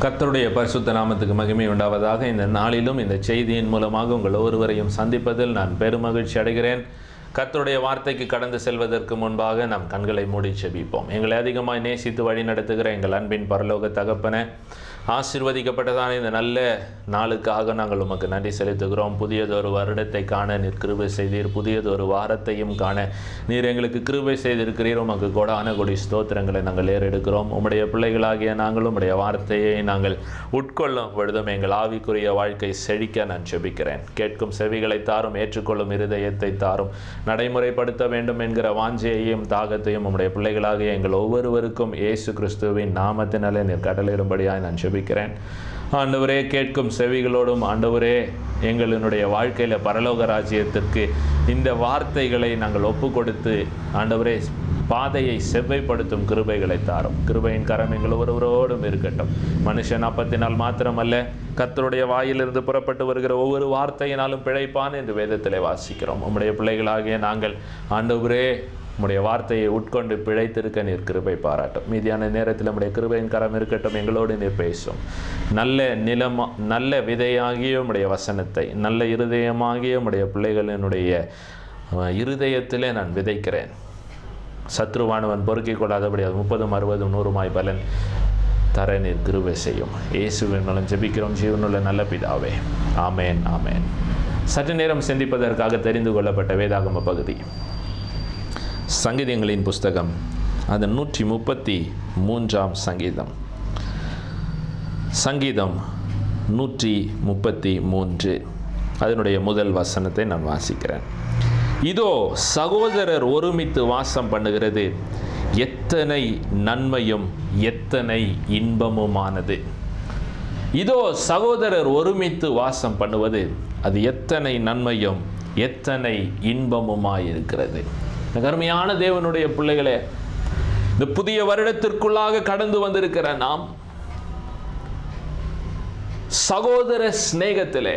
கர்த்தருடைய பரிசுத்த நாமத்துக்கு மகிமை உண்டாவதாக இந்த நாளிலும் இந்த செய்தியின் மூலமாக உங்கள் ஒருவரையும் சந்திப்பதில் நான் பெருமகிழ்ச்சி அடைகிறேன் கர்த்தருடைய வார்த்தைக்கு கடந்து செல்வதற்கு முன்பாக நாம் கண்களை மூடி செபிப்போம் எங்களை அதிகமாக நேசித்து வழி நடத்துகிற எங்கள் அன்பின் பரலோக தகப்பன ஆசிர்வதிக்கப்பட்டதான இந்த நல்ல நாளுக்காக நாங்கள் உமக்கு நன்றி செலுத்துகிறோம் புதியதொரு வருடத்தை காண நீர் கிருபை செய்தீர் புதியதொரு வாரத்தையும் காண நீர் எங்களுக்கு கிருபை செய்திருக்கிறீர் உமக்கு கொடான கொடி ஸ்தோத்திரங்களை நாங்கள் ஏறெடுக்கிறோம் உம்முடைய பிள்ளைகளாகிய நாங்களும் உம்முடைய வார்த்தையை நாங்கள் உட்கொள்ளும் பொழுதும் எங்கள் ஆவிக்குரிய வாழ்க்கை செழிக்க நான் ஜெபிக்கிறேன் கேட்கும் செவிகளை தாரும் ஏற்றுக்கொள்ளும் இருதயத்தை தாரும் நடைமுறைப்படுத்த வேண்டும் என்கிற வாஞ்சையையும் தாகத்தையும் உம்முடைய பிள்ளைகளாகிய எங்கள் ஒவ்வொருவருக்கும் இயேசு கிறிஸ்துவின் நாமத்தினாலே நீர் கடலிடும்படியாய் நான் ஜெபிக்கிறேன் ஆண்டவரே கேட்கும் செவிகளோடும் ஆண்டவரே எங்களினுடைய வாழ்க்கையில் பரலோக ராஜ்யத்திற்கு இந்த வார்த்தைகளை நாங்கள் ஒப்பு கொடுத்து ஆண்டவரே பாதையை செவ்வைப்படுத்தும் கிருபைகளை தாரும் கிருபையின் கரம் எங்கள் ஒருவரோடும் இருக்கட்டும் மனுஷன் அப்பத்தினால் மாத்திரமல்ல கர்த்தருடைய வாயிலிருந்து புறப்பட்டு வருகிற ஒவ்வொரு வார்த்தையினாலும் பிழைப்பான் என்று வேதத்திலே வாசிக்கிறோம் உம்முடைய பிள்ளைகளாகிய நாங்கள் ஆண்டவரே உம்முடைய வார்த்தையை உட்கொண்டு பிழைத்திருக்க நீர் கிருபை பாராட்டும் மீதியான நேரத்தில் நம்முடைய கிருபையின் கரம் இருக்கட்டும் எங்களோடு நீர் பேசும் நல்ல நிலம் நல்ல விதையாகிய உம்முடைய வசனத்தை நல்ல இருதயமாகிய உம்முடைய பிள்ளைகளினுடைய அஹ், இருதயத்திலே நான் விதைக்கிறேன் சத்ருவானவன் பொறுக்கிக் கொள்ளாதபடி அது முப்பதும் அறுபதும் நூறுமாய் பலன் தர நீர் கிருபை செய்யும் இயேசுவின் மூலம் ஜெபிக்கிறோம் ஜீவனுள்ள நல்ல பிதாவே ஆமேன் ஆமேன் சற்று நேரம் சிந்திப்பதற்காக தெரிந்து கொள்ளப்பட்ட வேதாகம பகுதி சங்கீதங்களின் புஸ்தகம் அது நூற்றி முப்பத்தி மூன்றாம் சங்கீதம் சங்கீதம் நூற்றி முப்பத்தி மூன்று அதனுடைய முதல் வசனத்தை நான் வாசிக்கிறேன் இதோ சகோதரர் ஒருமித்து வாசம் பண்ணுகிறது எத்தனை நன்மையும் எத்தனை இன்பமுமானது இதோ சகோதரர் ஒருமித்து வாசம் பண்ணுவது அது எத்தனை நன்மையும் எத்தனை இன்பமுமாயிருக்கிறது மிக அருமையான தேவனுடைய பிள்ளைகளே இந்த புதிய வருடத்திற்குள்ளாக கடந்து வந்திருக்கிற நாம் சகோதர சிநேகத்திலே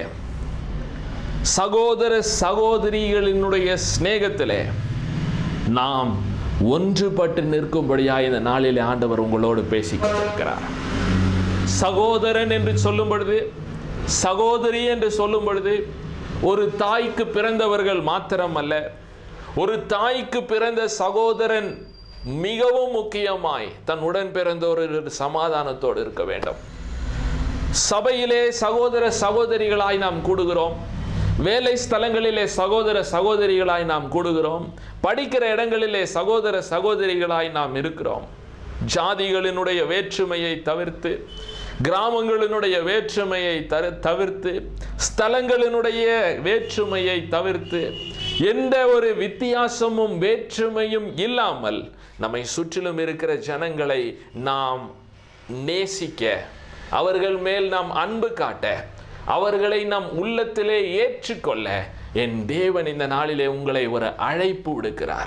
சகோதர சகோதரிகளினுடைய சிநேகத்திலே நாம் ஒன்றுபட்டு நிற்கும்படியாக இந்த நாளிலே ஆண்டவர் உங்களோடு பேசிக் கொண்டிருக்கிறார் சகோதரன் என்று சொல்லும் பொழுது சகோதரி என்று சொல்லும் பொழுது ஒரு தாய்க்கு பிறந்தவர்கள் மாத்திரம் அல்ல ஒரு தாய்க்கு பிறந்த சகோதரன் மிகவும் முக்கியமாய் தன் உடன் பிறந்தோர் சமாதானத்தோடு இருக்க வேண்டும் சபையிலே சகோதர சகோதரிகளாய் நாம் கூடுகிறோம் வேலை ஸ்தலங்களிலே சகோதர சகோதரிகளாய் நாம் கூடுகிறோம் படிக்கிற இடங்களிலே சகோதர சகோதரிகளாய் நாம் இருக்கிறோம் ஜாதிகளினுடைய வேற்றுமையை தவிர்த்து கிராமங்களினுடைய வேற்றுமையை தரு தவிர்த்து ஸ்தலங்களினுடைய வேற்றுமையை தவிர்த்து எந்த ஒரு வித்தியாசமும் வேற்றுமையும் இல்லாமல் நம்மை சுற்றிலும் இருக்கிற ஜனங்களை நாம் நேசிக்க அவர்கள் மேல் நாம் அன்பு காட்ட அவர்களை நம் உள்ளத்திலே ஏற்றுக்கொள்ள என் தேவன் இந்த நாளிலே உங்களை ஒரு அழைப்பு விடுக்கிறார்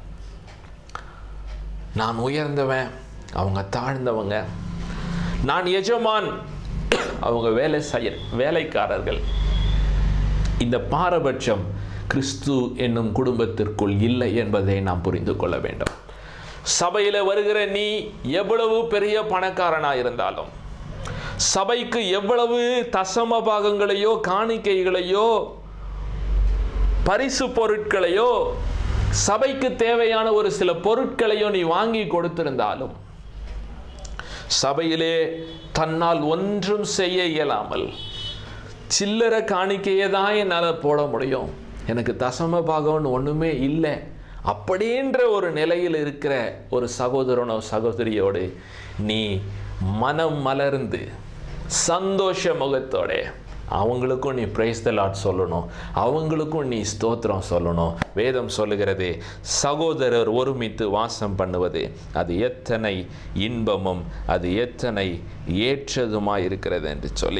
நான் உயர்ந்தவன் அவங்க தாழ்ந்தவங்க நான் எஜமான் அவங்க வேலை செய்ய வேலைக்காரர்கள் இந்த பாரபட்சம் கிறிஸ்து என்னும் குடும்பத்திற்குள் இல்லை என்பதை நாம் புரிந்து கொள்ள வேண்டும் சபையில் வருகிற நீ எவ்வளவு பெரிய பணக்காரனாக இருந்தாலும் சபைக்கு எவ்வளவு தசம பாகங்களையோ காணிக்கைகளையோ பரிசு பொருட்களையோ சபைக்கு தேவையான ஒரு சில பொருட்களையோ நீ வாங்கி கொடுத்திருந்தாலும் சபையிலே தன்னால் ஒன்றும் செய்ய இயலாமல் சில்லற காணிக்கையை தான் என்னால் போட முடியும் எனக்கு தசம பாகம்னு ஒன்றுமே இல்லை அப்படின்ற ஒரு நிலையில் இருக்கிற ஒரு சகோதரனோ சகோதரியோடு நீ மனம் மலர்ந்து சந்தோஷ முகத்தோட அவங்களுக்கும் நீ பிரைஸ் த லாட் சொல்லணும் அவங்களுக்கும் நீ ஸ்தோத்திரம் சொல்லணும் வேதம் சொல்லுகிறது சகோதரர் ஒருமித்து வாசம் பண்ணுவது அது எத்தனை இன்பமும் அது எத்தனை ஏற்றதுமாய் இருக்கிறது என்று சொல்லி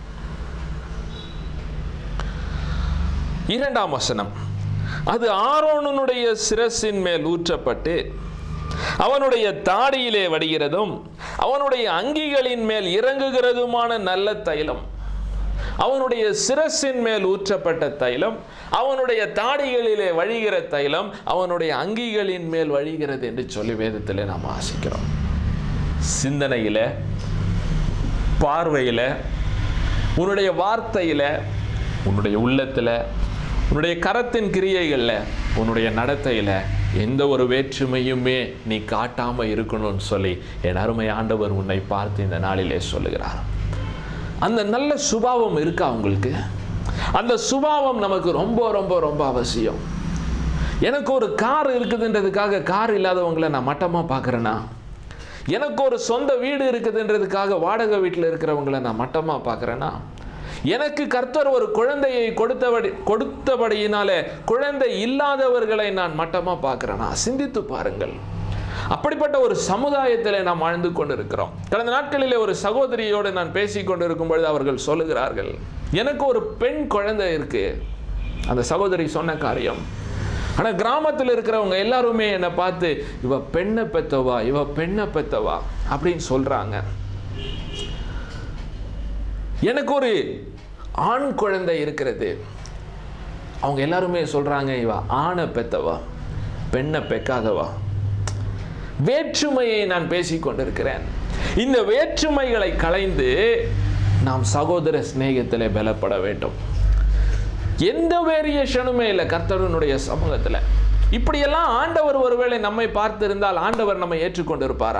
இரண்டாம் வசனம் அது ஆரோனனுடைய சிரசின் மேல் ஊற்றப்பட்டு அவனுடைய தாடியிலே வடிகிறதும் அவனுடைய அங்கிகளின் மேல் இறங்குகிறதுமான நல்ல தைலம் அவனுடைய சிரசின் மேல் ஊற்றப்பட்ட தைலம் அவனுடைய தாடிகளிலே வழிகிற தைலம் அவனுடைய அங்கிகளின் மேல் வழிகிறது என்று சொல்லி வேதத்திலே நாம் வாசிக்கிறோம் சிந்தனையில பார்வையில் உன்னுடைய வார்த்தையில் உன்னுடைய உள்ளத்தில் உன்னுடைய கரத்தின் கிரியைகளில் உன்னுடைய நடத்தையில் எந்த ஒரு வேற்றுமையுமே நீ காட்டாமல் இருக்கணும்னு சொல்லி என் அருமை ஆண்டவர் உன்னை பார்த்து இந்த நாளிலே சொல்லுகிறார் அந்த நல்ல சுபாவம் இருக்கா உங்களுக்கு அந்த சுபாவம் நமக்கு ரொம்ப ரொம்ப ரொம்ப அவசியம் எனக்கு ஒரு கார் இருக்குதுன்றதுக்காக கார் இல்லாதவங்களை நான் மட்டமாக பார்க்குறேன்னா எனக்கு ஒரு சொந்த வீடு இருக்குதுன்றதுக்காக வாடகை வீட்டில் இருக்கிறவங்களை நான் மட்டமாக பார்க்குறேன்னா எனக்கு கர்த்தர் ஒரு குழந்தையை கொடுத்தபடி கொடுத்தபடியினாலே குழந்தை இல்லாதவர்களை நான் மட்டமாக பார்க்குறேன்னா சிந்தித்து பாருங்கள் அப்படிப்பட்ட ஒரு சமுதாயத்தில் நாம் வாழ்ந்து கொண்டிருக்கிறோம் கடந்த நாட்களிலே ஒரு சகோதரியோடு நான் பேசி கொண்டிருக்கும் பொழுது அவர்கள் சொல்லுகிறார்கள் எனக்கு ஒரு பெண் குழந்தை இருக்கு அந்த சகோதரி சொன்ன காரியம் ஆனால் கிராமத்தில் இருக்கிறவங்க எல்லாருமே என்னை பார்த்து இவ பெண்ணை பெத்தவா இவ பெண்ணை பெத்தவா அப்படின்னு சொல்றாங்க எனக்கு ஒரு ஆண் குழந்தை இருக்கிறது அவங்க எல்லாருமே சொல்றாங்க இவ ஆணை பெத்தவா பெண்ணை பெக்காதவா வேற்றுமையை நான் பேசிக் கொண்டிருக்கிறேன் இந்த வேற்றுமைகளை களைந்து நாம் சகோதர சிநேகத்தில் பலப்பட வேண்டும் எந்த வேரியேஷனுமே இல்லை கர்த்தரனுடைய சமூகத்தில் இப்படியெல்லாம் ஆண்டவர் ஒருவேளை நம்மை பார்த்திருந்தால் ஆண்டவர் நம்மை ஏற்றுக்கொண்டிருப்பாரா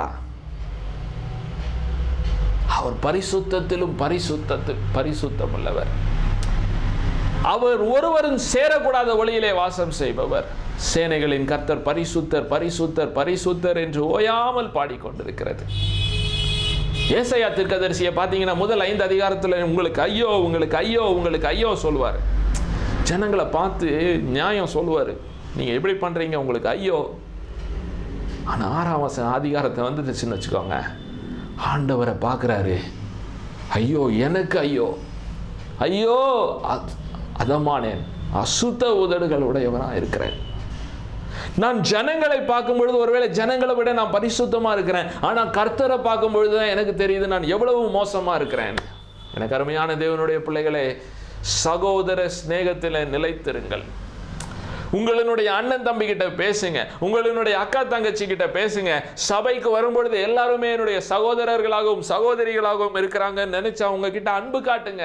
அவர் பரிசுத்தத்திலும் பரிசுத்தத்து பரிசுத்தம் உள்ளவர் அவர் ஒருவரும் சேரக்கூடாத ஒளியிலே வாசம் செய்பவர் சேனைகளின் கர்த்தர் பரிசுத்தர் பரிசுத்தர் பரிசுத்தர் என்று ஓயாமல் பாடிக்கொண்டிருக்கிறது ஏசையா தீர்க்கதரிசியை பார்த்தீங்கன்னா முதல் ஐந்து அதிகாரத்தில் உங்களுக்கு ஐயோ உங்களுக்கு ஐயோ உங்களுக்கு ஐயோ சொல்லுவார் ஜனங்களை பார்த்து நியாயம் சொல்லுவார் நீங்கள் எப்படி பண்ணுறீங்க உங்களுக்கு ஐயோ ஆனால் ஆறாம் வசனம் அதிகாரத்தை வந்துச்சுன்னு வச்சுக்கோங்க ஆண்டவரை பார்க்குறாரு ஐயோ எனக்கு ஐயோ ஐயோ அத்- அதமானேன் அசுத்த உதடுகள் உடையவனாக இருக்கிறேன் நான் ஜனங்களை பார்க்கும் பொழுது ஒருவேளை ஜனங்களை விட நான் பரிசுத்தமா இருக்கிறேன் ஆனா கர்த்தரை பார்க்கும் பொழுது தான் எனக்கு தெரியுது நான் எவ்வளவு மோசமா இருக்கிறேன் எனக்கு அருமையான தேவனுடைய பிள்ளைகளே சகோதர சிநேகத்தில் நிலைத்திருங்கள் உங்களினுடைய அண்ணன் தம்பி கிட்ட பேசுங்க உங்களினுடைய அக்கா தங்கச்சி கிட்ட பேசுங்க சபைக்கு வரும்பொழுது எல்லாருமே என்னுடைய சகோதரர்களாகவும் சகோதரிகளாகவும் இருக்கிறாங்கன்னு நினைச்சு அவங்க கிட்ட அன்பு காட்டுங்க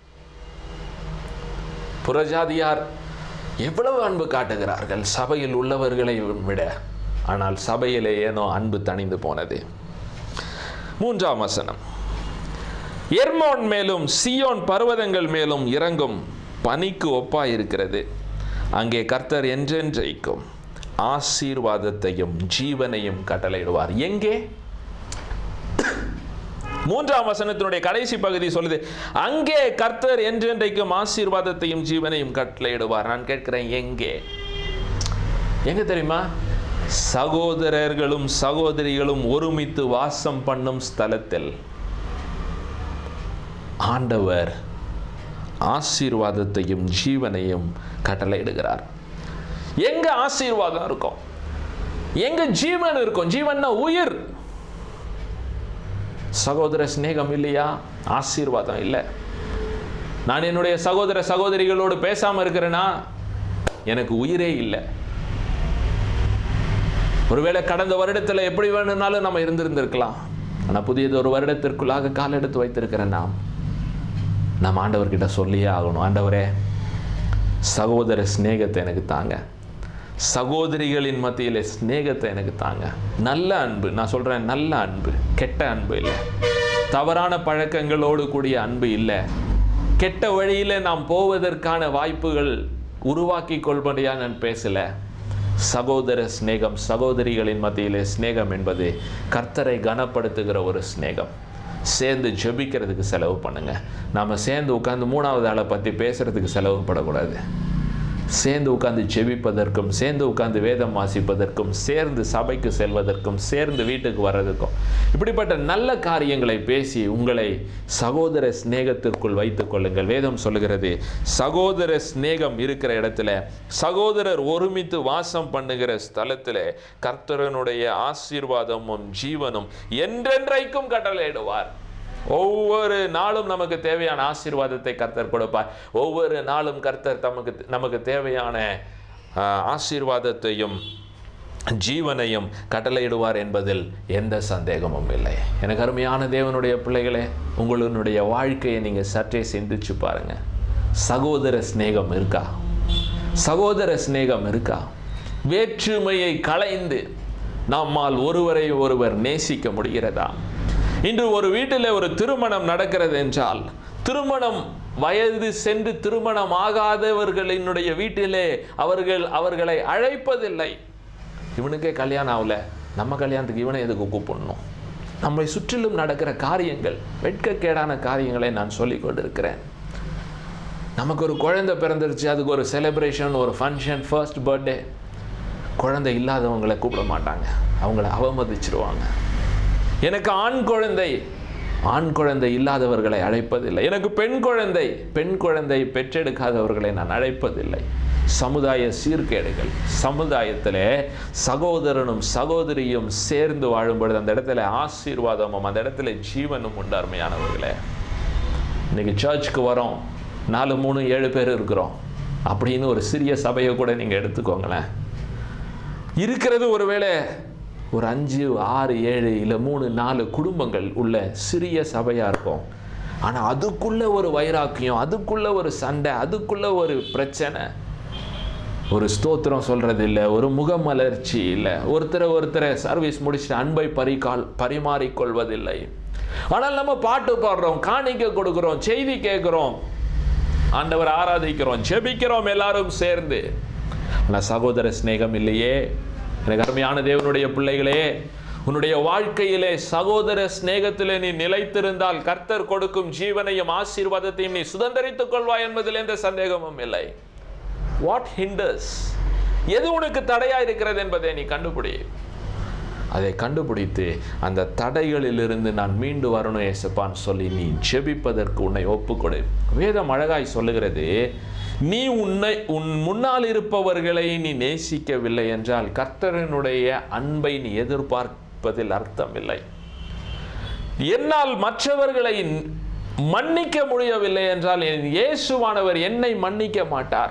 புறஜாதியார் எவ்வளவு அன்பு காட்டுகிறார்கள் சபையில் உள்ளவர்களை விட ஆனால் சபையிலே ஏனோ அன்பு தணிந்து போனது மூன்றாம் வசனம் எர்மோன் மேலும் சியோன் பர்வதங்கள் மேலும் இறங்கும் பனிக்கு ஒப்பாயிருக்கிறது அங்கே கர்த்தர் என்றென்றைக்கும் ஆசீர்வாதத்தையும் ஜீவனையும் கட்டளையிடுவார் எங்கே மூன்றாம் வசனத்தினுடைய கடைசி பகுதி சொல்லுது அங்கே கர்த்தர் என்றென்றைக்கும் ஆசீர்வாதத்தையும் ஜீவனையும் கட்டளையிடுவார் நான் கேட்கிறேன் எங்கே எங்க தெரியுமா சகோதரர்களும் சகோதரிகளும் ஒருமித்து வாசம் பண்ணும் ஸ்தலத்தில் ஆண்டவர் ஆசீர்வாதத்தையும் ஜீவனையும் கட்டளையிடுகிறார் எங்க ஆசீர்வாதம் இருக்கும் எங்க ஜீவன் இருக்கும் ஜீவன்னா உயிர் சகோதர சிநேகம் இல்லையா ஆசீர்வாதம் இல்லை நான் என்னுடைய சகோதர சகோதரிகளோடு பேசாம இருக்கிறேனா எனக்கு உயிரே இல்லை ஒருவேளை கடந்த வருடத்துல எப்படி வேணும்னாலும் நம்ம இருந்திருந்திருக்கலாம் ஆனா புதியது ஒரு வருடத்திற்குள்ளாக கால் எடுத்து வைத்திருக்கிறேன் நாம் நாம் ஆண்டவர்கிட்ட சொல்லியே ஆகணும் ஆண்டவரே சகோதர சிநேகத்தை எனக்கு தாங்க சகோதரிகளின் மத்தியிலே சிநேகத்தை எனக்கு தாங்க நல்ல அன்பு நான் சொல்றேன் நல்ல அன்பு கெட்ட அன்பு இல்லை தவறான பழக்கங்களோடு கூடிய அன்பு இல்லை கெட்ட வழியில நாம் போவதற்கான வாய்ப்புகள் உருவாக்கி கொள்படியா நான் பேசல சகோதர சிநேகம் சகோதரிகளின் மத்தியிலே சிநேகம் என்பது கர்த்தரை கனப்படுத்துகிற ஒரு சிநேகம் சேர்ந்து ஜெபிக்கிறதுக்கு செலவு பண்ணுங்க நாம சேர்ந்து உட்கார்ந்து மூணாவது ஆளை பற்றி பேசுறதுக்கு செலவு படக்கூடாது சேர்ந்து உட்கார்ந்து ஜெபிப்பதற்கும் சேர்ந்து உட்கார்ந்து வேதம் வாசிப்பதற்கும் சேர்ந்து சபைக்கு செல்வதற்கும் சேர்ந்து வீட்டுக்கு வர்றதுக்கும் இப்படிப்பட்ட நல்ல காரியங்களை பேசி உங்களை சகோதர சிநேகத்திற்குள் வைத்துக் கொள்ளுங்கள் வேதம் சொல்லுகிறது சகோதர சிநேகம் இருக்கிற இடத்துல சகோதரர் ஒருமித்து வாசம் பண்ணுகிற ஸ்தலத்தில் கர்த்தரனுடைய ஆசீர்வாதமும் ஜீவனும் என்றென்றைக்கும் கட்டளையிடுவார் ஒவ்வொரு நாளும் நமக்கு தேவையான ஆசீர்வாதத்தை கர்த்தர் கொடுப்பார் ஒவ்வொரு நாளும் கர்த்தர் தமக்கு நமக்கு தேவையான ஆஹ், ஆசீர்வாதத்தையும் ஜீவனையும் கட்டளையிடுவார் என்பதில் எந்த சந்தேகமும் இல்லை எனக்கு அருமையான தேவனுடைய பிள்ளைகளே உங்களுடைய வாழ்க்கையை நீங்கள் சற்றே சிந்திச்சு பாருங்க சகோதர சிநேகம் இருக்கா சகோதர சிநேகம் இருக்கா வேற்றுமையை களைந்து நம்மால் ஒருவரை ஒருவர் நேசிக்க முடிகிறதா இன்று ஒரு வீட்டில் ஒரு திருமணம் நடக்கிறது என்றால் திருமணம் வயது சென்று திருமணம் ஆகாதவர்களினுடைய வீட்டிலே அவர்கள் அவர்களை அழைப்பதில்லை இவனுக்கே கல்யாணம் ஆகல நம்ம கல்யாணத்துக்கு இவனை எதுக்கு கூப்பிடணும் நம்மை சுற்றிலும் நடக்கிற காரியங்கள் வெட்கக்கேடான காரியங்களை நான் சொல்லிக் கொண்டிருக்கிறேன் நமக்கு ஒரு குழந்தை பிறந்துருச்சு அதுக்கு ஒரு செலிப்ரேஷன் ஒரு ஃபங்க்ஷன் ஃபர்ஸ்ட் பர்த்டே குழந்தை இல்லாதவங்களை கூப்பிட மாட்டாங்க அவங்கள அவமதிச்சிருவாங்க எனக்கு ஆண் குழந்தை ஆண் குழந்தை இல்லாதவர்களை அழைப்பதில்லை எனக்கு பெண் குழந்தை பெண் குழந்தை பெற்றெடுக்காதவர்களை நான் அழைப்பதில்லை சமுதாய சீர்கேடுகள் சமுதாயத்தில் சகோதரனும் சகோதரியும் சேர்ந்து வாழும் பொழுது அந்த இடத்துல ஆசீர்வாதமும் அந்த இடத்துல ஜீவனும் உண்டு அருமையானவர்களே இன்னைக்கு சர்ச்சுக்கு வரோம் நாலு மூணு ஏழு பேர் இருக்கிறோம் அப்படின்னு ஒரு சிறிய சபையை கூட நீங்கள் எடுத்துக்கோங்களேன் இருக்கிறது ஒருவேளை ஒரு அஞ்சு ஆறு ஏழு இல்லை மூணு நாலு குடும்பங்கள் உள்ள சிறிய சபையாக இருக்கும் ஆனால் அதுக்குள்ள ஒரு வைராக்கியம் அதுக்குள்ள ஒரு சண்டை அதுக்குள்ள ஒரு பிரச்சனை ஒரு ஸ்தோத்திரம் சொல்றது இல்லை ஒரு முகமலர்ச்சி இல்லை ஒருத்தரை ஒருத்தரை சர்வீஸ் முடிச்சுட்டு அன்பை பரிகால் பரிமாறிக்கொள்வதில்லை ஆனால் நம்ம பாட்டு பாடுறோம் காணிக்க கொடுக்குறோம் செய்தி கேட்குறோம் ஆண்டவர் ஆராதிக்கிறோம் ஜெபிக்கிறோம் எல்லாரும் சேர்ந்து ஆனால் சகோதர சிநேகம் இல்லையே எனக்கு அருமையான தேவனுடைய பிள்ளைகளே உன்னுடைய வாழ்க்கையிலே சகோதர சிநேகத்திலே நீ நிலைத்திருந்தால் கர்த்தர் கொடுக்கும் ஜீவனையும் ஆசீர்வாதத்தையும் நீ சுதந்திரித்துக் கொள்வாய் என்பதில் எந்த சந்தேகமும் இல்லை வாட் ஹிண்டர்ஸ் எது உனக்கு தடையா இருக்கிறது என்பதை நீ கண்டுபிடி அதை கண்டுபிடித்து அந்த தடைகளிலிருந்து நான் மீண்டு வரணும் ஏசப்பான்னு சொல்லி நீ ஜெபிப்பதற்கு உன்னை ஒப்புக்கொடு வேதம் அழகாய் சொல்லுகிறது நீ உன்னை உன் முன்னால் இருப்பவர்களை நீ நேசிக்கவில்லை என்றால் கர்த்தரனுடைய அன்பை நீ எதிர்பார்ப்பதில் அர்த்தமில்லை என்னால் மற்றவர்களை மன்னிக்க முடியவில்லை என்றால் என் இயேசுவானவர் என்னை மன்னிக்க மாட்டார்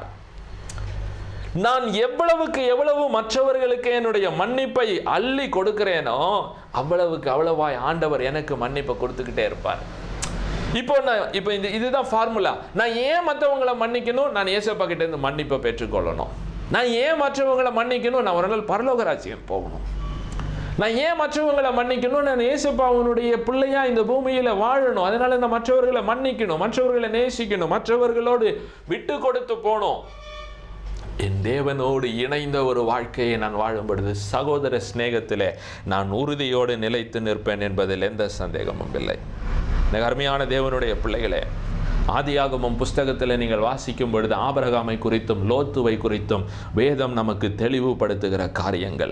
நான் எவ்வளவுக்கு எவ்வளவு மற்றவர்களுக்கு என்னுடைய மன்னிப்பை அள்ளி கொடுக்கிறேனோ அவ்வளவுக்கு அவ்வளவாய் ஆண்டவர் எனக்கு மன்னிப்பை கொடுத்துக்கிட்டே இருப்பார் இப்போ நான் இப்போ இந்த இதுதான் ஃபார்முலா நான் ஏன் மற்றவங்களை மன்னிக்கணும் நான் ஏசப்பா கிட்ட இருந்து மன்னிப்பை பெற்றுக்கொள்ளணும் நான் ஏன் மற்றவங்களை மன்னிக்கணும் நான் ஒரு நாள் பரலோக ராஜ்யம் போகணும் நான் ஏன் மற்றவங்களை மன்னிக்கணும் நான் ஏசப்பா அவனுடைய பிள்ளையா இந்த பூமியில வாழணும் அதனால நான் மற்றவர்களை மன்னிக்கணும் மற்றவர்களை நேசிக்கணும் மற்றவர்களோடு விட்டு கொடுத்து போகணும் என் தேவனோடு இணைந்த ஒரு வாழ்க்கையை நான் வாழும் பொழுது சகோதர சிநேகத்திலே நான் உறுதியோடு நிலைத்து நிற்பேன் என்பதில் எந்த சந்தேகமும் இல்லை எனக்கு அருமையான தேவனுடைய பிள்ளைகளே ஆதியாகமம் புஸ்தகத்தில் நீங்கள் வாசிக்கும் பொழுது ஆபரகாமை குறித்தும் லோத்துவை குறித்தும் வேதம் நமக்கு தெளிவுபடுத்துகிற காரியங்கள்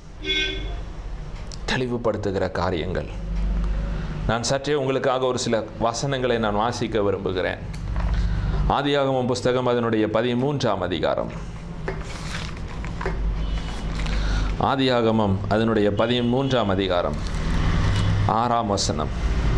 தெளிவுபடுத்துகிற காரியங்கள் நான் சற்றே உங்களுக்காக ஒரு சில வசனங்களை நான் வாசிக்க விரும்புகிறேன் ஆதியாகமம் புஸ்தகம் அதனுடைய பதிமூன்றாம் அதிகாரம் ஆதியாகமம் அதனுடைய பதிமூன்றாம் அதிகாரம் ஆறாம் வசனம்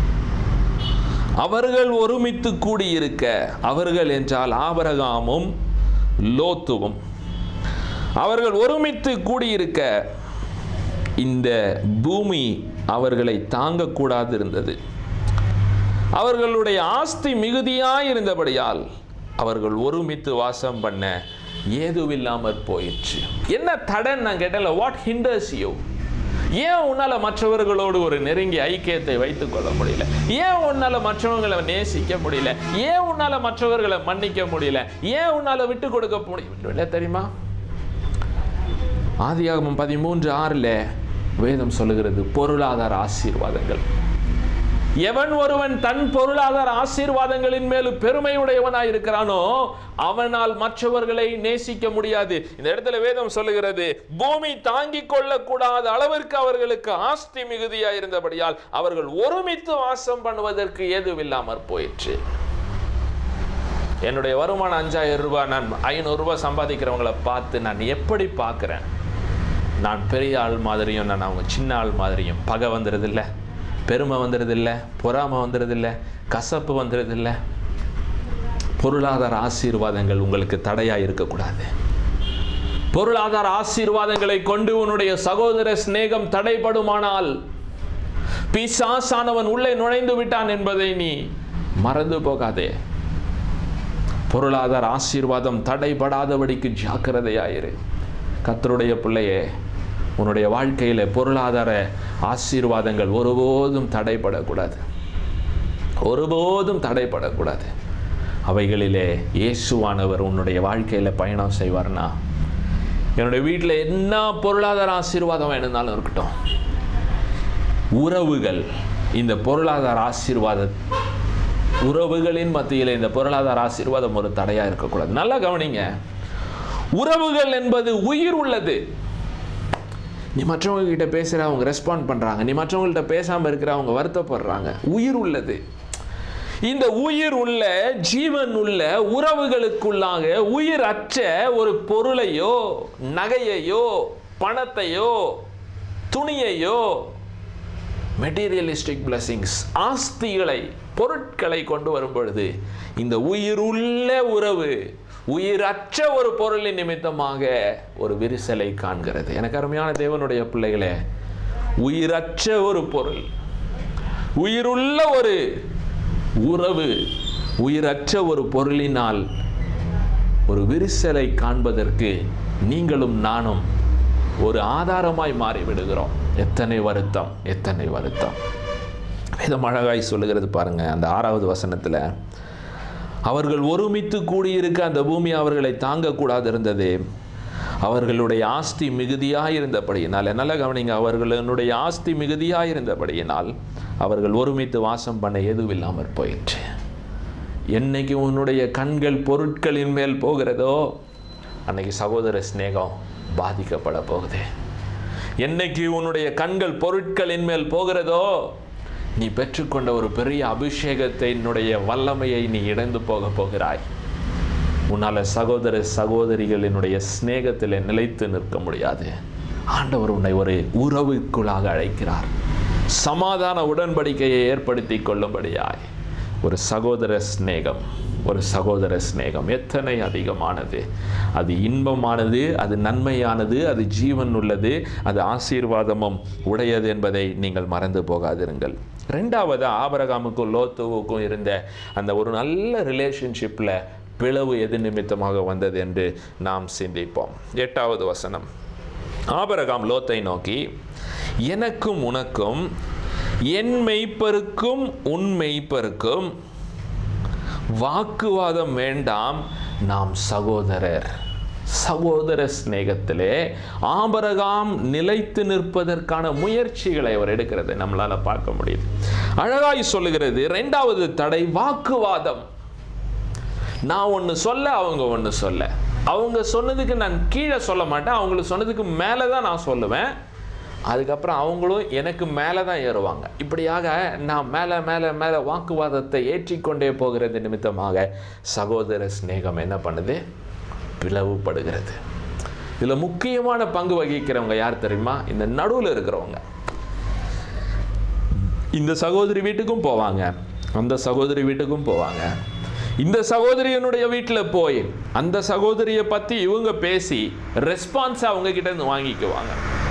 அவர்கள் ஒருமித்து கூடியிருக்க அவர்கள் என்றால் ஆபரகாமும் லோத்துவும் அவர்கள் ஒருமித்து கூடியிருக்க இந்த பூமி அவர்களை தாங்கக்கூடாது இருந்தது அவர்களுடைய ஆஸ்தி மிகுதியாய் இருந்தபடியால் அவர்கள் ஒருமித்து வாசம் பண்ண ஏதுவில்லாமற் போயிற்று என்ன தடன் நான் கேட்டல வாட் ஹிண்டர்ஸ் யூ ஏன் உன்னால மற்றவர்களோடு ஒரு நெருங்கிய ஐக்கியத்தை வைத்துக் கொள்ள முடியல ஏன் உன்னால மற்றவங்களை நேசிக்க முடியல ஏன் உன்னால மற்றவர்களை மன்னிக்க முடியல ஏன் உன்னால விட்டு கொடுக்க முடியல தெரியுமா ஆதியாகமம் பதிமூன்று ஆறில் வேதம் சொல்லுகிறது பொருளாதார ஆசீர்வாதங்கள் எவன் ஒருவன் தன் பொருளாதார ஆசீர்வாதங்களின் மேல் பெருமையுடையவனாய் இருக்கிறானோ அவனால் மற்றவர்களை நேசிக்க முடியாது இந்த இடத்துல வேதம் சொல்லுகிறது பூமி தாங்கிக் கொள்ளக்கூடாத அளவிற்கு அவர்களுக்கு ஆஸ்தி மிகுதியா இருந்தபடியால் அவர்கள் ஒருமித்து வாசம் பண்ணுவதற்கு ஏதுவில்லாமற் போயிற்று என்னுடைய வருமானம் அஞ்சாயிரம் ரூபாய் நான் ஐநூறு ரூபாய் சம்பாதிக்கிறவங்கள பார்த்து நான் எப்படி பார்க்குறேன் நான் பெரிய ஆள் மாதிரியும் நான் அவங்க சின்ன ஆள் மாதிரியும் பகை வந்துடுறதில்ல பெருமை வந்துடுறதில்ல பொறாமை வந்துடுறதில்ல கசப்பு வந்துடுறதில்ல பொருளாதார ஆசீர்வாதங்கள் உங்களுக்கு தடையாக இருக்கக்கூடாது பொருளாதார ஆசீர்வாதங்களை கொண்டு உன்னுடைய சகோதர சிநேகம் தடைபடுமானால் பிசாசானவன் உள்ளே நுழைந்து விட்டான் என்பதை நீ மறந்து போகாதே பொருளாதார ஆசீர்வாதம் தடைபடாதபடிக்கு ஜாக்கிரதையாயிரு கத்தருடைய பிள்ளையே உன்னுடைய வாழ்க்கையில் பொருளாதார ஆசீர்வாதங்கள் ஒருபோதும் தடைபடக்கூடாது ஒருபோதும் தடைபடக்கூடாது அவைகளிலே இயேசுவானவர் உன்னுடைய வாழ்க்கையில் பயணம் செய்வார்னா என்னுடைய வீட்டில் என்ன பொருளாதார ஆசீர்வாதம் வேணும்னாலும் இருக்கட்டும் உறவுகள் இந்த பொருளாதார ஆசீர்வாத உறவுகளின் மத்தியில் இந்த பொருளாதார ஆசீர்வாதம் ஒரு தடையாக இருக்கக்கூடாது நல்லா கவனிங்க உறவுகள் என்பது உயிர் உள்ளது நீ மற்றவங்க கிட்ட பேசுகிற அவங்க ரெஸ்பாண்ட் பண்ணுறாங்க நீ மற்றவங்கள்ட்ட பேசாமல் இருக்கிற அவங்க வருத்தப்படுறாங்க உயிர் உள்ளது இந்த உயிர் உள்ள ஜீவன் உள்ள உறவுகளுக்குள்ளாக உயிர் அற்ற ஒரு பொருளையோ நகையையோ பணத்தையோ துணியையோ மெட்டீரியலிஸ்டிக் பிளஸிங்ஸ் ஆஸ்திகளை பொருட்களை கொண்டு வரும் பொழுது இந்த உயிருள்ள உறவு உயிரற்ற ஒரு பொருளின் நிமித்தமாக ஒரு விரிசலை காண்கிறது எனக்கு அருமையான தேவனுடைய பிள்ளைகளே உயிரற்ற ஒரு பொருள் உயிருள்ள ஒரு உறவு உயிரற்ற ஒரு பொருளினால் ஒரு விரிசலை காண்பதற்கு நீங்களும் நானும் ஒரு ஆதாரமாய் மாறி விடுகிறோம் எத்தனை வருத்தம் எத்தனை வருத்தம் வேதம் அழகாய் சொல்லுகிறது பாருங்க அந்த ஆறாவது வசனத்தில் அவர்கள் ஒருமித்து கூடியிருக்க அந்த பூமி அவர்களை தாங்கக்கூடாது இருந்தது அவர்களுடைய ஆஸ்தி மிகுதியாக இருந்தபடியினால் நல்ல கவனிங்க அவர்களுடைய ஆஸ்தி மிகுதியாக இருந்தபடியினால் அவர்கள் ஒருமித்து வாசம் பண்ண எதுவும் இல்லாமற் போயிற்று என்னைக்கு உன்னுடைய கண்கள் பொருட்களின் மேல் போகிறதோ அன்னைக்கு சகோதர சிநேகம் பாதிக்கப்பட போகுது என்னைக்கு உன்னுடைய கண்கள் பொருட்களின் மேல் போகிறதோ நீ பெற்றுக்கொண்ட ஒரு பெரிய அபிஷேகத்தினுடைய வல்லமையை நீ இழந்து போக போகிறாய் உன்னால் சகோதர சகோதரிகளினுடைய சிநேகத்தில் நிலைத்து நிற்க முடியாது ஆண்டவர் உன்னை ஒரு உறவுக்குள்ளாக அழைக்கிறார் சமாதான உடன்படிக்கையை ஏற்படுத்தி கொள்ளும்படியாய் ஒரு சகோதர சிநேகம் ஒரு சகோதர சிநேகம் எத்தனை அதிகமானது அது இன்பமானது அது நன்மையானது அது ஜீவன் உள்ளது அது ஆசீர்வாதமும் உடையது என்பதை நீங்கள் மறந்து போகாதிருங்கள் ரெண்டாவது ஆபரகாமுக்கும் லோத்துவுக்கும் இருந்த அந்த ஒரு நல்ல ரிலேஷன்ஷிப்பில் பிளவு எது நிமித்தமாக வந்தது என்று நாம் சிந்திப்போம் எட்டாவது வசனம் ஆபரகாம் லோத்தை நோக்கி எனக்கும் உனக்கும் என் மெய்ப்பருக்கும் உன் மெய்ப்பருக்கும் வாக்குவாதம் வேண்டாம் நாம் சகோதரர் சகோதர சிநேகத்திலே ஆபரகாம் நிலைத்து நிற்பதற்கான முயற்சிகளை அவர் எடுக்கிறது நம்மளால பார்க்க முடியுது அழகாய் சொல்லுகிறது ரெண்டாவது தடை வாக்குவாதம் நான் ஒன்று சொல்ல அவங்க ஒன்று சொல்ல அவங்க சொன்னதுக்கு நான் கீழே சொல்ல மாட்டேன் அவங்களுக்கு சொன்னதுக்கு மேலே தான் நான் சொல்லுவேன் அதுக்கப்புறம் அவங்களும் எனக்கு மேலே தான் ஏறுவாங்க இப்படியாக நான் மேலே மேலே மேலே வாக்குவாதத்தை ஏற்றிக்கொண்டே போகிறது நிமித்தமாக சகோதர சிநேகம் என்ன பண்ணுது பிளவுபடுகிறது இதில் முக்கியமான பங்கு வகிக்கிறவங்க யார் தெரியுமா இந்த நடுவில் இருக்கிறவங்க இந்த சகோதரி வீட்டுக்கும் போவாங்க அந்த சகோதரி வீட்டுக்கும் போவாங்க இந்த சகோதரியனுடைய வீட்டில் போய் அந்த சகோதரியை பற்றி இவங்க பேசி ரெஸ்பான்ஸ் அவங்க கிட்ட இருந்து வாங்கிக்குவாங்க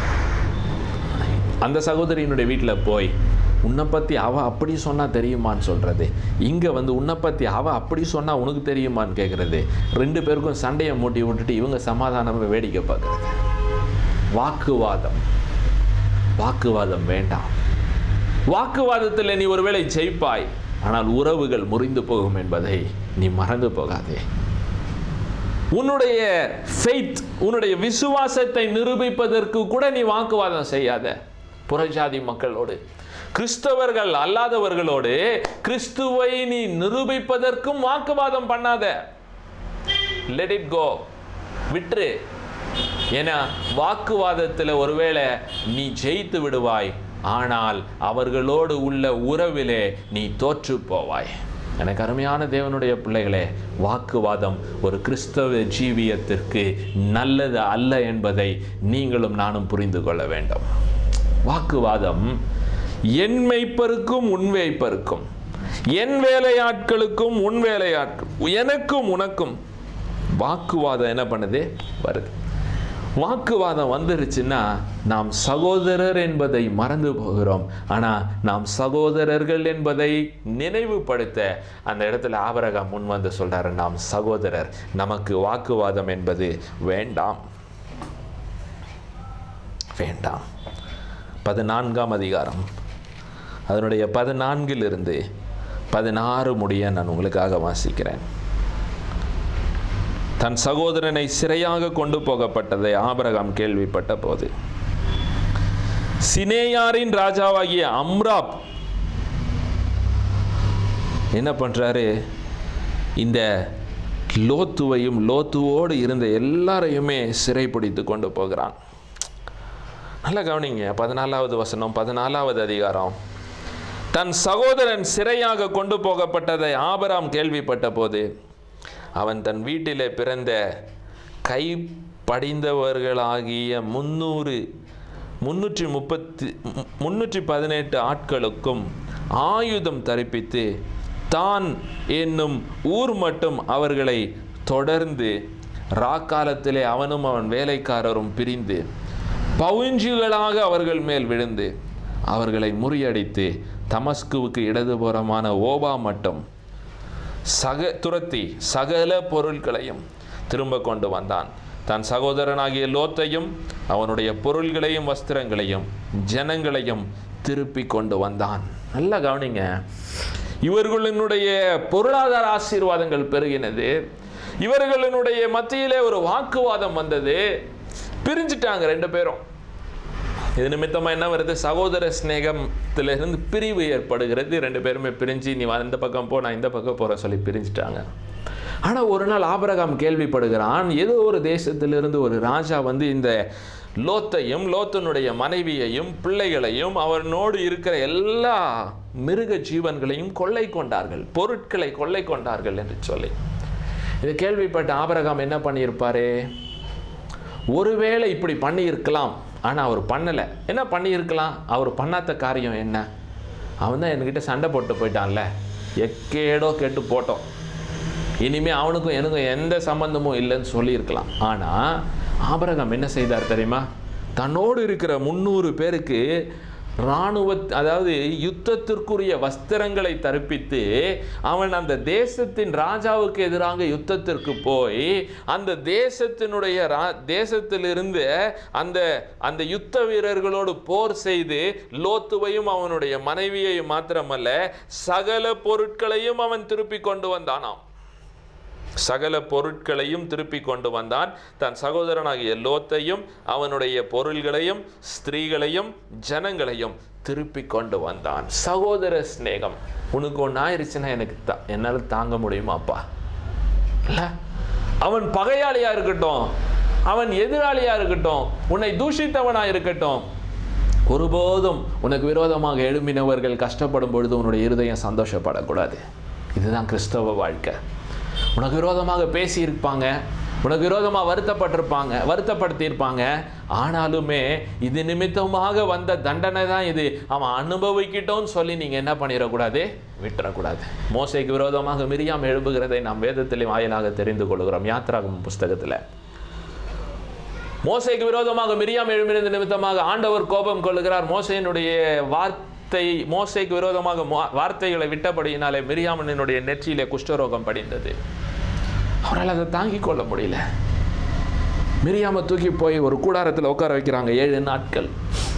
அந்த சகோதரியினுடைய வீட்டில் போய் உன்னை பற்றி அவள் அப்படி சொன்னால் தெரியுமான்னு சொல்கிறது இங்கே வந்து உன்னை பற்றி அவள் அப்படி சொன்னால் உனக்கு தெரியுமான்னு கேட்குறது ரெண்டு பேருக்கும் சண்டையை மூட்டி விட்டுட்டு இவங்க சமாதானமாக வேடிக்கை பார்க்குறது வாக்குவாதம் வாக்குவாதம் வேண்டாம் வாக்குவாதத்தில் நீ ஒருவேளை ஜெயிப்பாய் ஆனால் உறவுகள் முறிந்து போகும் என்பதை நீ மறந்து போகாதே உன்னுடைய ஃபெய்த் உன்னுடைய விசுவாசத்தை நிரூபிப்பதற்கு கூட நீ வாக்குவாதம் செய்யாத புறஜாதி மக்களோடு கிறிஸ்தவர்கள் அல்லாதவர்களோடு கிறிஸ்துவை நீ நிரூபிப்பதற்கும் வாக்குவாதம் பண்ணாத லெட் இட் கோ விட்டுரு ஏன்னா வாக்குவாதத்தில் ஒருவேளை நீ ஜெயித்து விடுவாய் ஆனால் அவர்களோடு உள்ள உறவிலே நீ தோற்று போவாய் எனக்கு அருமையான தேவனுடைய பிள்ளைகளே வாக்குவாதம் ஒரு கிறிஸ்தவ ஜீவியத்திற்கு நல்லது அல்ல என்பதை நீங்களும் நானும் புரிந்து கொள்ள வேண்டும் வாக்குவாதம் என் மெய்ப்பருக்கும் உன் மெய்ப்பருக்கும் என் வேலையாட்களுக்கும் உன் வேலையாட்கள் எனக்கும் உனக்கும் வாக்குவாதம் என்ன பண்ணுது வருது வாக்குவாதம் வந்துருச்சுன்னா நாம் சகோதரர் என்பதை மறந்து போகிறோம் ஆனால் நாம் சகோதரர்கள் என்பதை நினைவுபடுத்த அந்த இடத்துல ஆபரகாம் முன் வந்து சொல்றாரு நாம் சகோதரர் நமக்கு வாக்குவாதம் என்பது வேண்டாம் வேண்டாம் பதினான்காம் அதிகாரம் அதனுடைய பதினான்கிலிருந்து பதினாறு முடிய நான் உங்களுக்காக வாசிக்கிறேன் தன் சகோதரனை சிறையாக கொண்டு போகப்பட்டதை ஆபிரகாம் கேள்விப்பட்ட போது சினேயாரின் ராஜாவாகிய அம்ராப் என்ன பண்றாரு இந்த லோத்துவையும் லோத்துவோடு இருந்த எல்லாரையுமே சிறைப்பிடித்து கொண்டு போகிறான் நல்லா கவனிங்க பதினாலாவது வசனம் பதினாலாவது அதிகாரம் தன் சகோதரன் சிறையாக கொண்டு போகப்பட்டதை ஆபராம் கேள்விப்பட்ட போது அவன் தன் வீட்டிலே பிறந்த கை படிந்தவர்களாகிய முன்னூறு முன்னூற்றி முப்பத்தி முன்னூற்றி பதினெட்டு ஆட்களுக்கும் ஆயுதம் தரிப்பித்து தான் என்னும் ஊர் மட்டும் அவர்களை தொடர்ந்து ராக்காலத்திலே அவனும் அவன் வேலைக்காரரும் பிரிந்து பவுஞ்சுகளாக அவர்கள் மேல் விழுந்து அவர்களை முறியடித்து தமஸ்குவுக்கு இடதுபுறமான ஓபா மட்டும் சக துரத்தி சகல பொருட்களையும் திரும்ப கொண்டு வந்தான் தன் சகோதரனாகிய லோத்தையும் அவனுடைய பொருள்களையும் வஸ்திரங்களையும் ஜனங்களையும் திருப்பி கொண்டு வந்தான் நல்லா கவனிங்க இவர்களினுடைய பொருளாதார ஆசீர்வாதங்கள் பெருகினது இவர்களினுடைய மத்தியிலே ஒரு வாக்குவாதம் வந்தது பிரிஞ்சிட்டாங்க ரெண்டு பேரும் இது நிமித்தமா என்ன வருது சகோதர சிநேகத்திலிருந்து பிரிவு ஏற்படுகிறது ரெண்டு பேருமே பிரிஞ்சு நீ வா- இந்த பக்கம் போ நான் இந்த பக்கம் போறேன் சொல்லி பிரிஞ்சிட்டாங்க ஆனா ஒரு நாள் ஆபரகாம் கேள்விப்படுகிறான் ஏதோ ஒரு தேசத்திலிருந்து ஒரு ராஜா வந்து இந்த லோத்தையும் லோத்தனுடைய மனைவியையும் பிள்ளைகளையும் அவனோடு இருக்கிற எல்லா மிருக ஜீவன்களையும் கொள்ளை கொண்டார்கள் பொருட்களை கொள்ளை கொண்டார்கள் என்று சொல்லி இதை கேள்விப்பட்ட ஆபரகாம் என்ன பண்ணியிருப்பாரு ஒருவேளை இப்படி பண்ணியிருக்கலாம் ஆனால் அவர் பண்ணலை என்ன பண்ணியிருக்கலாம் அவர் பண்ணாத காரியம் என்ன அவன் தான் என்கிட்ட சண்டை போட்டு போயிட்டான்ல எக்கேடோ கேட்டு போட்டோம் இனிமே அவனுக்கும் எனக்கும் எந்த சம்பந்தமும் இல்லைன்னு சொல்லியிருக்கலாம் ஆனால் ஆபரகம் என்ன செய்தார் தெரியுமா தன்னோடு இருக்கிற முந்நூறு பேருக்கு இராணுவ அதாவது யுத்தத்திற்குரிய வஸ்திரங்களை தரிப்பித்து அவன் அந்த தேசத்தின் ராஜாவுக்கு எதிராக யுத்தத்திற்கு போய் அந்த தேசத்தினுடைய ரா தேசத்திலிருந்து அந்த அந்த யுத்த வீரர்களோடு போர் செய்து லோத்துவையும் அவனுடைய மனைவியையும் மாத்திரமல்ல சகல பொருட்களையும் அவன் திருப்பி கொண்டு வந்தானாம் சகல பொருட்களையும் திருப்பி கொண்டு வந்தான் தன் சகோதரனாகிய லோத்தையும் அவனுடைய பொருள்களையும் ஸ்திரீகளையும் ஜனங்களையும் திருப்பி கொண்டு வந்தான் சகோதர சிநேகம் உனக்கு ஒன்று ஆயிடுச்சுன்னா எனக்கு தா என்னால் தாங்க முடியுமாப்பா இல்ல அவன் பகையாளியா இருக்கட்டும் அவன் எதிராளியா இருக்கட்டும் உன்னை தூஷித்தவனா இருக்கட்டும் ஒருபோதும் உனக்கு விரோதமாக எழும்பினவர்கள் கஷ்டப்படும் பொழுது உன்னுடைய இருதயம் சந்தோஷப்படக்கூடாது இதுதான் கிறிஸ்தவ வாழ்க்கை உனக்கு விரோதமாக பேசியிருப்பாங்க உனக்கு விரோதமாக வருத்தப்பட்டிருப்பாங்க வருத்தப்படுத்தியிருப்பாங்க ஆனாலுமே இது நிமித்தமாக வந்த தண்டனை தான் இது அவன் அனுபவிக்கிட்டோன்னு சொல்லி நீங்கள் என்ன பண்ணிடக்கூடாது விட்டுறக்கூடாது மோசைக்கு விரோதமாக மிரியாம் எழும்புகிறதை நாம் வேதத்திலே வாயிலாக தெரிந்து கொள்கிறோம் யாத்ராகம் புஸ்தகத்தில் மோசைக்கு விரோதமாக மிரியாம் எழும்பினது நிமித்தமாக ஆண்டவர் கோபம் கொள்ளுகிறார் மோசையினுடைய வார்த்தை மோசைக்கு விரோதமாக மோ- வார்த்தைகளை விட்டபடியினாலே மிரியாமனினுடைய நெற்றியிலே குஷ்டரோகம் படிந்தது அவரால் அதை தாங்கிக் கொள்ள முடியல மிரியாம தூக்கி போய் ஒரு கூடாரத்தில் உட்கார வைக்கிறாங்க ஏழு நாட்கள்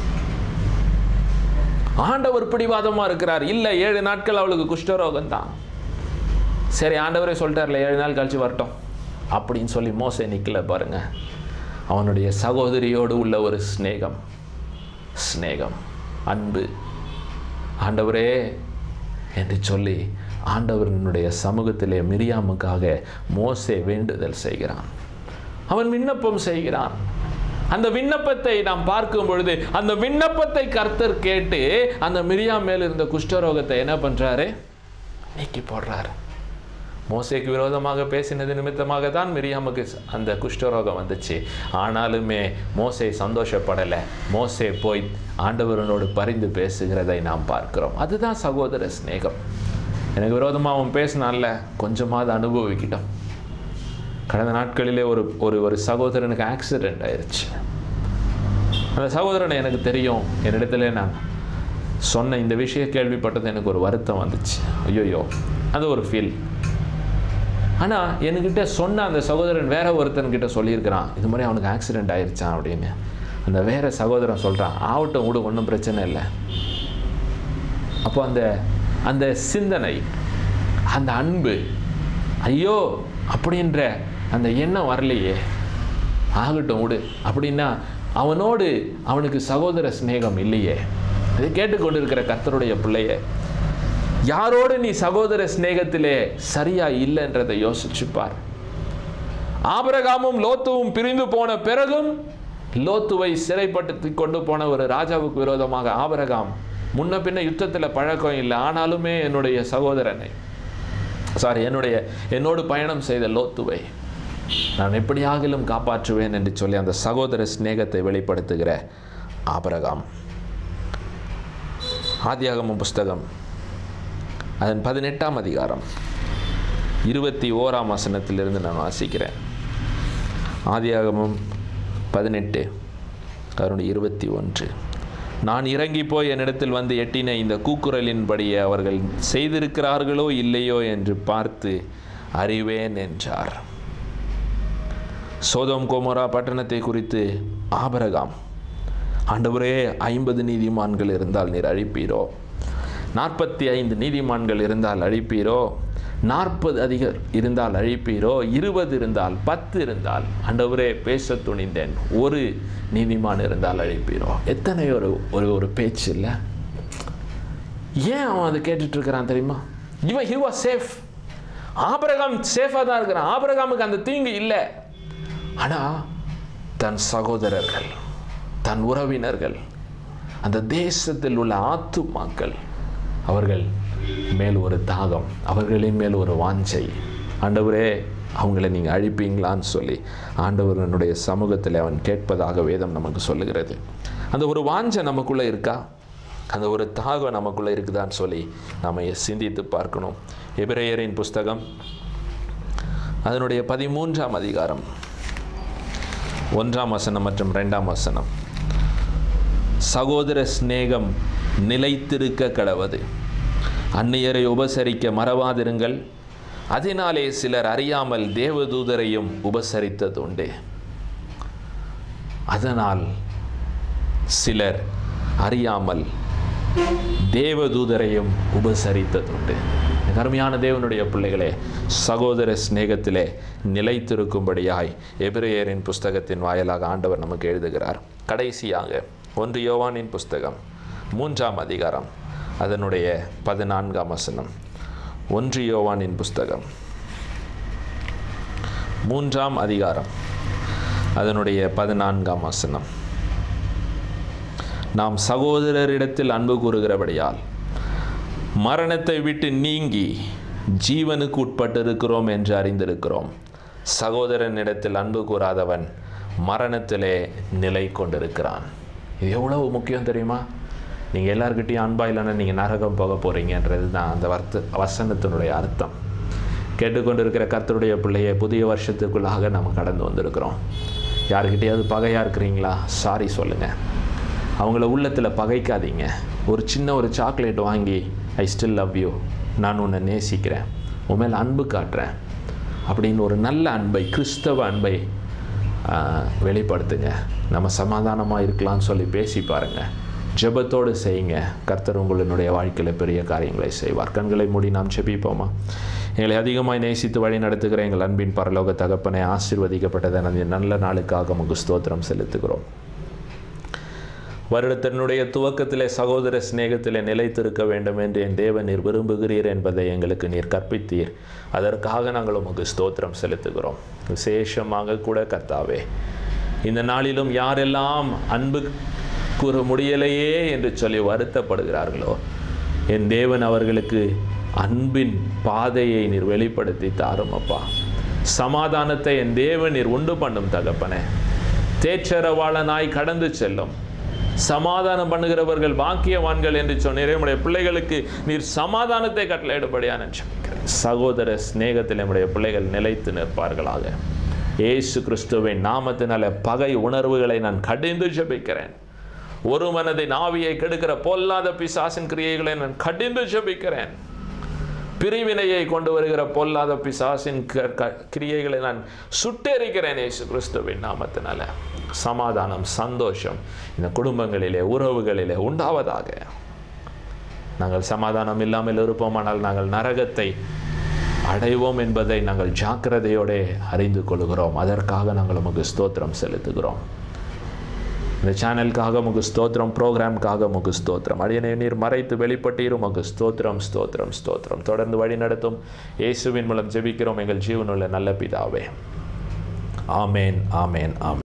ஆண்டவர் பிடிவாதமா இருக்கிறார் இல்லை ஏழு நாட்கள் அவளுக்கு குஷ்டரோகம் தான் சரி ஆண்டவரே சொல்லிட்டார்ல ஏழு நாள் கழிச்சு வரட்டும் அப்படின்னு சொல்லி மோசே நிக்கல பாருங்க அவனுடைய சகோதரியோடு உள்ள ஒரு சிநேகம் சிநேகம் அன்பு ஆண்டவரே என்று சொல்லி ஆண்டவரினுடைய சமூகத்திலே மிரியாமுக்காக மோசே வேண்டுதல் செய்கிறான் அவன் விண்ணப்பம் செய்கிறான் அந்த விண்ணப்பத்தை நாம் பார்க்கும் பொழுது அந்த விண்ணப்பத்தை கர்த்தர் கேட்டு அந்த மிரியாம் மேல் இருந்த குஷ்டரோகத்தை என்ன பண்றாரு நீக்கி போடுறாரு மோசேக்கு விரோதமாக பேசினது நிமித்தமாக தான் மிரியாமுக்கு ச- அந்த குஷ்டரோகம் வந்துச்சு ஆனாலுமே மோசே சந்தோஷப்படலை மோசே போய் ஆண்டவரனோடு பரிந்து பேசுகிறதை நாம் பார்க்கிறோம் அதுதான் சகோதர சிநேகம் எனக்கு விரோதமாக அவன் பேசினான்ல கொஞ்சமாவது அனுபவிக்கிட்டோம் கடந்த நாட்களிலே ஒரு ஒரு ஒரு சகோதரனுக்கு ஆக்சிடெண்ட் ஆயிருச்சு அந்த சகோதரனை எனக்கு தெரியும் என்னிடத்துல நான் சொன்ன இந்த விஷயம் கேள்விப்பட்டது எனக்கு ஒரு வருத்தம் வந்துச்சு ஐயோயோ அது ஒரு ஃபீல் ஆனால் என்கிட்ட சொன்ன அந்த சகோதரன் வேற ஒருத்தன்கிட்ட சொல்லியிருக்கிறான் இது மாதிரி அவனுக்கு ஆக்சிடெண்ட் ஆயிருச்சான் அப்படின்னு அந்த வேற சகோதரன் சொல்கிறான் ஆவட்டும் விடு ஒன்றும் பிரச்சனை இல்லை அப்போ அந்த அந்த சிந்தனை அந்த அன்பு ஐயோ அப்படின்ற அந்த எண்ணம் வரலையே ஆகட்டும் விடு அப்படின்னா அவனோடு அவனுக்கு சகோதர சிநேகம் இல்லையே இதை கேட்டுக்கொண்டிருக்கிற கர்த்தருடைய பிள்ளையே யாரோடு நீ சகோதர சிநேகத்திலே சரியா இல்லைன்றதை யோசிச்சுப்பார் ஆபரகாமும் லோத்துவும் பிரிந்து போன பிறகும் லோத்துவை சிறைப்படுத்தி கொண்டு போன ஒரு ராஜாவுக்கு விரோதமாக ஆபரகாம் முன்ன பின்ன யுத்தத்தில் பழக்கம் இல்லை ஆனாலுமே என்னுடைய சகோதரனை சாரி என்னுடைய என்னோடு பயணம் செய்த லோத்துவை நான் எப்படியாகிலும் காப்பாற்றுவேன் என்று சொல்லி அந்த சகோதர சிநேகத்தை வெளிப்படுத்துகிற ஆபரகாம் ஆதியாகமம் புஸ்தகம் அதன் பதினெட்டாம் அதிகாரம் இருபத்தி ஓராம் வசனத்திலிருந்து நான் வாசிக்கிறேன் ஆதியாகமம் பதினெட்டு அதனுடைய இருபத்தி ஒன்று நான் இறங்கி போய் என்னிடத்தில் வந்து எட்டின இந்த கூக்குரலின்படியே அவர்கள் செய்திருக்கிறார்களோ இல்லையோ என்று பார்த்து அறிவேன் என்றார் சோதோம் கோமோரா பட்டணத்தை குறித்து ஆபரகாம் ஆண்டவரே ஐம்பது நீதிமான்கள் இருந்தால் நீர் அழிப்பீரோ நாற்பத்தி ஐந்து நீதிமான்கள் இருந்தால் அழிப்பீரோ நாற்பது அதிகர் இருந்தால் அழிப்பீரோ இருபது இருந்தால் பத்து இருந்தால் ஆண்டவரே பேச துணிந்தேன் ஒரு நீதிமான் இருந்தால் அழிப்பீரோ எத்தனை ஒரு ஒரு ஒரு பேச்சு இல்லை ஏன் அவன் அதை கேட்டுட்டு இருக்கிறான் தெரியுமா இவன் ஹி வாஸ் சேஃப் ஆபரகாம் சேஃபாக தான் இருக்கிறான் ஆபரகாமுக்கு அந்த தீங்கு இல்லை ஆனால் தன் சகோதரர்கள் தன் உறவினர்கள் அந்த தேசத்தில் உள்ள ஆத்துமாக்கள் அவர்கள் மேல் ஒரு தாகம் அவர்களின் மேல் ஒரு வாஞ்சை ஆண்டவரே அவங்கள நீங்கள் அழிப்பீங்களான்னு சொல்லி ஆண்டவரனுடைய சமூகத்தில் அவன் கேட்பதாக வேதம் நமக்கு சொல்லுகிறது அந்த ஒரு வாஞ்சை நமக்குள்ளே இருக்கா அந்த ஒரு தாகம் நமக்குள்ளே இருக்குதான்னு சொல்லி நாம் சிந்தித்து பார்க்கணும் எபிரேயரின் புஸ்தகம் அதனுடைய பதிமூன்றாம் அதிகாரம் ஒன்றாம் வசனம் மற்றும் ரெண்டாம் வசனம் சகோதர சிநேகம் நிலைத்திருக்க கடவது அந்நியரை உபசரிக்க மறவாதிருங்கள் அதனாலே சிலர் அறியாமல் தேவதூதரையும் உபசரித்ததுண்டு அதனால் சிலர் அறியாமல் தேவதூதரையும் உபசரித்ததுண்டு கருமையான தேவனுடைய பிள்ளைகளே சகோதர சிநேகத்திலே நிலைத்திருக்கும்படியாய் எபிரேயரின் புஸ்தகத்தின் வாயிலாக ஆண்டவர் நமக்கு எழுதுகிறார் கடைசியாக ஒன்று யோவானின் புஸ்தகம் மூன்றாம் அதிகாரம் அதனுடைய பதினான்காம் வசனம் ஒன்று யோவானின் புஸ்தகம் மூன்றாம் அதிகாரம் அதனுடைய பதினான்காம் வசனம் நாம் சகோதரரிடத்தில் அன்பு கூறுகிறபடியால் மரணத்தை விட்டு நீங்கி ஜீவனுக்கு உட்பட்டிருக்கிறோம் என்று அறிந்திருக்கிறோம் சகோதரனிடத்தில் அன்பு கூறாதவன் மரணத்திலே நிலை கொண்டிருக்கிறான் இது எவ்வளவு முக்கியம் தெரியுமா நீங்கள் எல்லார்கிட்டையும் அன்பா இல்லைன்னா நீங்கள் நரகம் போக போகிறீங்கன்றது தான் அந்த வர்த்த வசனத்தினுடைய அர்த்தம் கேட்டுக்கொண்டிருக்கிற கர்த்தருடைய பிள்ளையை புதிய வருஷத்துக்குள்ளாக நம்ம கடந்து வந்திருக்கிறோம் யாருக்கிட்டையாவது பகையாக இருக்கிறீங்களா சாரி சொல்லுங்கள் அவங்கள உள்ளத்தில் பகைக்காதீங்க ஒரு சின்ன ஒரு சாக்லேட் வாங்கி ஐ ஸ்டில் லவ் யூ நான் உன்னை நேசிக்கிறேன் உன் மேல் அன்பு காட்டுறேன் அப்படின்னு ஒரு நல்ல அன்பை கிறிஸ்தவ அன்பை ஆஹ், வெளிப்படுத்துங்க நம்ம சமாதானமாக இருக்கலாம்னு சொல்லி பேசி பாருங்கள் ஜெபத்தோடு செய்யுங்க கர்த்தர் உங்களுடைய வாழ்க்கையில் பெரிய காரியங்களை செய்வார் கண்களை மூடி நாம் ஜெபிப்போமா எங்களை அதிகமாய் நேசித்து வழி நடத்துகிற எங்கள் அன்பின் பரலோக தகப்பனை ஆசீர்வதிக்கப்பட்டதை அந்த நல்ல நாளுக்காக உமக்கு ஸ்தோத்திரம் செலுத்துகிறோம் வருடத்தினுடைய துவக்கத்திலே சகோதர சிநேகத்திலே நிலைத்திருக்க வேண்டும் என்று என் தேவன் நீர் விரும்புகிறீர் என்பதை எங்களுக்கு நீர் கற்பித்தீர் அதற்காக நாங்கள் உமக்கு ஸ்தோத்திரம் செலுத்துகிறோம் விசேஷமாக கூட கர்த்தாவே இந்த நாளிலும் யாரெல்லாம் அன்பு கூற முடியலையே என்று சொல்லி வருத்தப்படுகிறார்களோ என் தேவன் அவர்களுக்கு அன்பின் பாதையை நீர் வெளிப்படுத்தி தாரும் அப்பா சமாதானத்தை என் தேவன் நீர் உண்டு பண்ணும் தகப்பனே தேற்றரவாளனாய் கடந்து செல்லும் சமாதானம் பண்ணுகிறவர்கள் பாக்கியவான்கள் என்று சொன்னீரே உடைய பிள்ளைகளுக்கு நீர் சமாதானத்தை கட்டளையிடும்படியா நான் ஜெபிக்கிறேன் சகோதர சிநேகத்தில் நம்முடைய பிள்ளைகள் நிலைத்து நிற்பார்களாக இயேசு கிறிஸ்துவின் நாமத்தினால பகை உணர்வுகளை நான் கடிந்து ஜெபிக்கிறேன் ஒரு மனதின் ஆவியை கெடுக்கிற பொல்லாத பிசாசின் கிரியைகளை நான் கடிந்து ஜெபிக்கிறேன் பிரிவினையை கொண்டு வருகிற பொல்லாத பிசாசின் க- க- கிரியைகளை நான் சுட்டெரிக்கிறேன் இயேசு கிறிஸ்துவின் நாமத்தினால சமாதானம் சந்தோஷம் இந்த குடும்பங்களிலே உறவுகளிலே உண்டாவதாக நாங்கள் சமாதானம் இல்லாமல் இருப்போமானால் நாங்கள் நரகத்தை அடைவோம் என்பதை நாங்கள் ஜாக்கிரதையோടെ அறிந்து கொள்கிறோம் அதற்காக நாங்கள் உமக்கு ஸ்தோத்திரம் செலுத்துகிறோம் இந்த சேனலுக்காக உமக்கு ஸ்தோத்திரம் ப்ரோக்ராம்காக உமக்கு ஸ்தோத்திரம் அடியனை நீர் மறைத்து வெளிப்பட்டீர் உமக்கு ஸ்தோத்திரம் ஸ்தோத்திரம் ஸ்தோத்திரம் தொடர்ந்து வழி நடத்தும் இயேசுவின் மூலம் ஜெபிக்கிறோம் எங்கள் ஜீவனுள்ள நல்ல பிதாவே ஆமேன் ஆமேன் ஆமேன்